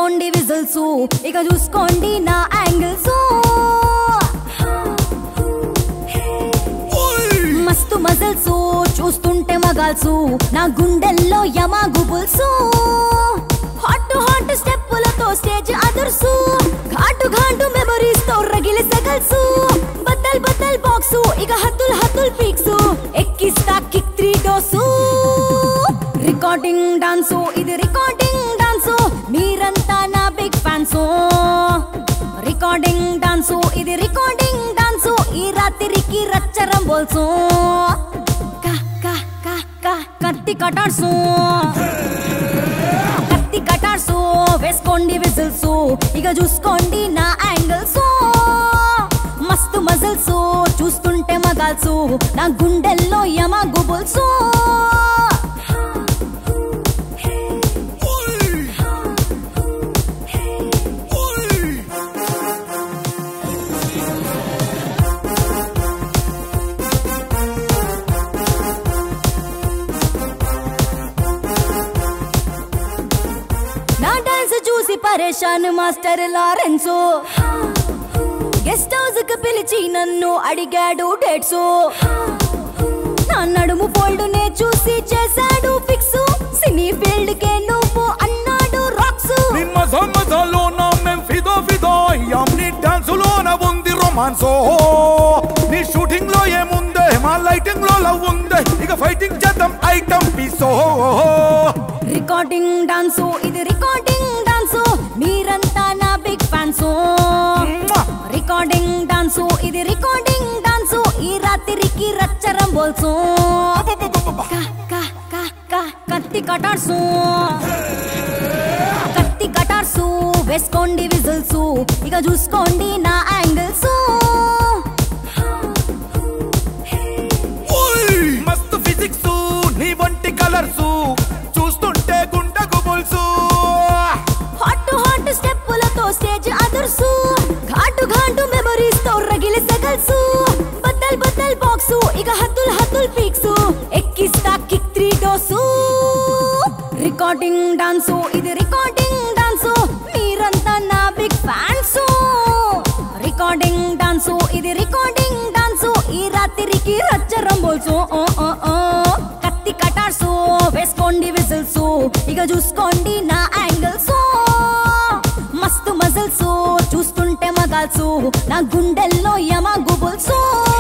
వేసుకోండి విజిల్స్ ఇక చూసుకోండి నా యాంగిల్స్ మస్తు మజల్స్ చూస్తుంటే మగాల్సు నా గుండెల్లో యమా గుబుల్సు హాట్ హాట్ స్టెప్పులతో స్టేజ్ అదుర్సు ఘాటు ఘాటు మెమరీస్ తో రగిలి సగల్సు బద్దల్ బద్దల్ బాక్సు ఇక హద్దుల్ హద్దుల్ పీక్సు ఎక్కిస్తా kick three dose recording dance ఇది రికార్డింగ్ డాన్సు మీరంతా నా బిగ్ ఫ్యాన్సు రికార్డింగ్ డాన్సు ఇది రికార్డింగ్ డాన్సు ఈ రాత్రికి రచ్చరం బోల్సు కా కా కా కా కత్తి కటార్సు కత్తి కటార్సు వేసుకోండి విజిల్స్ ఇక చూసుకోండి నా యాంగిల్స్ మస్తు మజిల్స్ చూస్తుంటే మగాల్సు నా గుండెల్లో యమ గుబుల్సు నా డాన్స్ చూసి పరేషాన్ మాస్టర్ లారెన్సో గెస్ట్ హౌస్ కి పిలిచి నన్ను అడిగాడు డేట్స్ నా నడుము ఫోల్డ్ నే చూసి చేశాడు ఫిక్స్ సినీ ఫీల్డ్ కే నువ్వు అన్నాడు రాక్స్ నీ మజా మజాలోన మేం ఫిదో ఫిదో అయ్యాం నీ డాన్సులోన ఉంది రొమాన్సో నీ షూటింగ్ లో ఏముందే మా లైటింగ్ లో లవ్ ఉందే ఇక ఫైటింగ్ చేద్దాం ఐటమ్ పీసో రికార్డింగ్ డాన్సు ఇది రికార్డింగ్ డాన్సు మీరంతా నా బిగ్ ఫ్యాన్స్ రికార్డింగ్ డాన్సు ఇది రికార్డింగ్ డాన్సు ఈ రాత్రికి రచ్చరం బోల్సు కా, కా, కా, కా, కత్తి కటార్సు కత్తి కటార్సు వేసుకోండి విజిల్స్ ఇక చూసుకోండి నా యాంగిల్స్ మస్తు ఫిజిక్స్ నీ వంటి కలర్స్ చూస్తుంటే గుండెకు బుల్సు హాట్ హాట్ స్టెప్పులతో స్టేజ్ అదుర్సు ఘాటు ఘాటు మెమరీస్ తో రగిలి సగల్సు బద్దల్ బద్దల్ బాక్సు ఇక హద్దుల్ హద్దుల్ పీక్సు ఎక్కిస్తా kick three dose recording dance ఇది రికార్డింగ్ డాన్సు మీరంతా నా బిగ్ ఫ్యాన్స్ రికార్డింగ్ డాన్సు ఇది రికార్డింగ్ డాన్సు ఈ రాత్రికి రచ్చరం బోల్సు ఓ, ఓ, ఓ. కత్తి కటార్సు వేసుకోండి విజిల్స్ ఇక చూసుకోండి నా యాంగిల్స్ మస్తు మజిల్స్ చూస్తుంటే మగాల్సు నా గుండెల్లో యమ గుబుల్సు